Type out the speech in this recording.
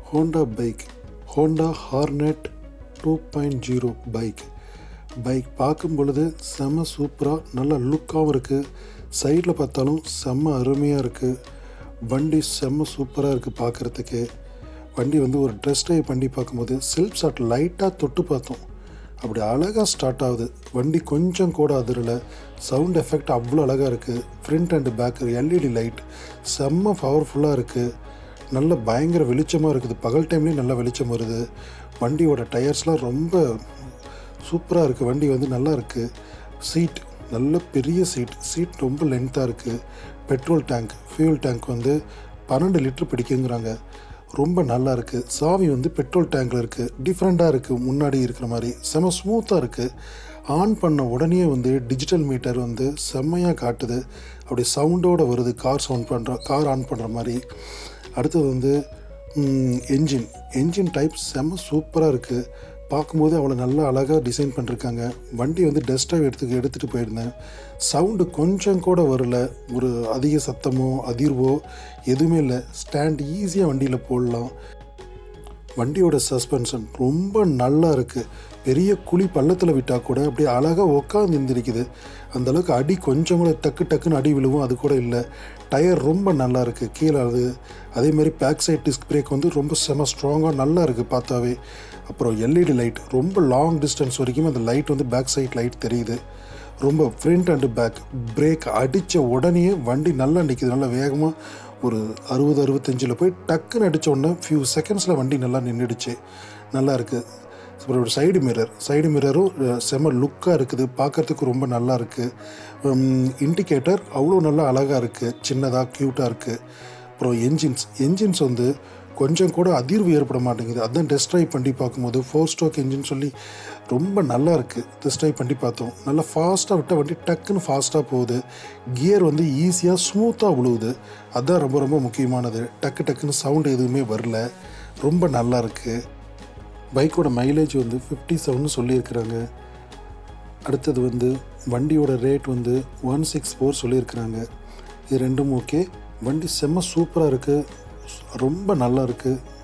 Honda bike Honda Hornet two point zero bike bike பார்க்கும் பொழுது செம சூப்பராக நல்ல லுக்காகவும் இருக்குது சைடில் பார்த்தாலும் செம்ம அருமையாக இருக்குது வண்டி செம்ம சூப்பராக இருக்குது பார்க்குறதுக்கு வண்டி வந்து ஒரு ட்ரெஸ் ட்ரைவ் பண்ணி பார்க்கும்போது செல்ஃப் ஸ்டார்ட் லைட்டாக தொட்டு பார்த்தோம் அப்படி அழகாக ஸ்டார்ட் ஆகுது வண்டி கொஞ்சம் கூட அதிரலை சவுண்ட் எஃபெக்ட் அவ்வளோ அழகாக இருக்குது front and back LED light செம்ம பவர்ஃபுல்லாக இருக்குது நல்ல பயங்கர வெளிச்சமாக இருக்குது பகல் டைம்லேயும் நல்ல வெளிச்சம் வருது வண்டியோட டயர்ஸ்லாம் ரொம்ப சூப்பராக இருக்குது வண்டி வந்து நல்லா இருக்குது சீட் நல்ல பெரிய சீட் சீட் ரொம்ப லென்த்தாக இருக்குது பெட்ரோல் டேங்க் ஃபியூல் டேங்க் வந்து பன்னெண்டு லிட்டர் பிடிக்குங்கிறாங்க ரொம்ப நல்லா இருக்குது சாவி வந்து பெட்ரோல் டேங்கில் இருக்குது டிஃப்ரெண்ட்டாக இருக்குது முன்னாடி இருக்கிற மாதிரி செம ஸ்மூத்தாக இருக்குது ஆன் பண்ண உடனே வந்து டிஜிட்டல் மீட்டர் வந்து செம்மையாக காட்டுது அப்படி சவுண்டோடு வருது கார் சவுண்ட் பண்ணுற கார் ஆன் பண்ணுற மாதிரி அடுத்தது வந்து என்ஜின் என்ஜின் டைப் செம்ம சூப்பராக இருக்குது பார்க்கும்போது அவ்வளோ நல்லா அழகாக டிசைன் பண்ணிருக்காங்க வண்டி வந்து டெஸ்ட் ட்ரைவ் எடுத்து எடுத்துகிட்டு போயிருந்தேன் சவுண்டு கொஞ்சம் கூட வரல ஒரு அதிக சத்தமோ அதிர்வோ எதுவுமே இல்லை ஸ்டாண்ட் ஈஸியாக வண்டியில் போடலாம் வண்டியோட சஸ்பென்ஷன் ரொம்ப நல்லா இருக்குது பெரிய குழி பள்ளத்தில் விட்டால் கூட அப்படியே அழகாக உட்காந்து இருந்திருக்குது அந்த அளவுக்கு அடி கொஞ்சம் கூட டக்கு டக்குன்னு அடி விழுவும் அது கூட இல்லை டயர் ரொம்ப நல்லா இருக்குது கீழே அது அதே மாதிரி பேக் சைட் டிஸ்க் பிரேக் வந்து ரொம்ப செம ஸ்ட்ராங்காக நல்லா இருக்குது பார்த்தாவே அப்புறம் எல்இடி லைட் ரொம்ப லாங் டிஸ்டன்ஸ் வரைக்கும் அந்த லைட் வந்து பேக் சைட் லைட் தெரியுது ரொம்ப ஃப்ரண்ட் அண்டு பேக் பிரேக் அடித்த உடனே வண்டி நல்லா நிற்கிது நல்லா வேகமாக ஒரு அறுபது அறுபத்தஞ்சில் போய் டக்குன்னு அடித்த உடனே ஃபியூ செகண்ட்ஸில் வண்டி நல்லா நின்றுடுச்சு நல்லா இருக்குது அப்புறம் ஒரு சைடு மிரர் சைடு மிரரும் செம லுக்காக இருக்குது பார்க்குறதுக்கு ரொம்ப நல்லா இருக்குது இண்டிகேட்டர் அவ்வளோ நல்லா அழகாக இருக்குது சின்னதாக க்யூட்டாக இருக்குது அப்புறம் என்ஜின்ஸ் என்ஜின்ஸ் வந்து கொஞ்சம் கூட அதிர்வு ஏற்பட மாட்டேங்குது அதான் டெஸ்ட் ட்ரைவ் பண்ணி பார்க்கும்போது ஃபோர் ஸ்ட்ரோக் என்ஜின் சொல்லி ரொம்ப நல்லா இருக்குது டெஸ்ட் ட்ரைவ் பண்ணி பார்த்தோம் நல்லா ஃபாஸ்ட்டாக விட்டால் வண்டி டக்குன்னு ஃபாஸ்ட்டாக போகுது கியர் வந்து ஈஸியாக ஸ்மூத்தாக விழுவுது அதுதான் ரொம்ப ரொம்ப முக்கியமானது டக்கு டக்குன்னு சவுண்டு எதுவுமே வரல ரொம்ப நல்லா இருக்குது பைக்கோட மைலேஜ் வந்து ஃபிஃப்டி செவன் சொல்லியிருக்கிறாங்க அடுத்தது வந்து வண்டியோட ரேட் வந்து ஒன் சிக்ஸ் ஃபோர் சொல்லியிருக்கிறாங்க இது ரெண்டும் ஓகே வண்டி செம்ம சூப்பராக இருக்குது ரொம்ப நல்லா இருக்குது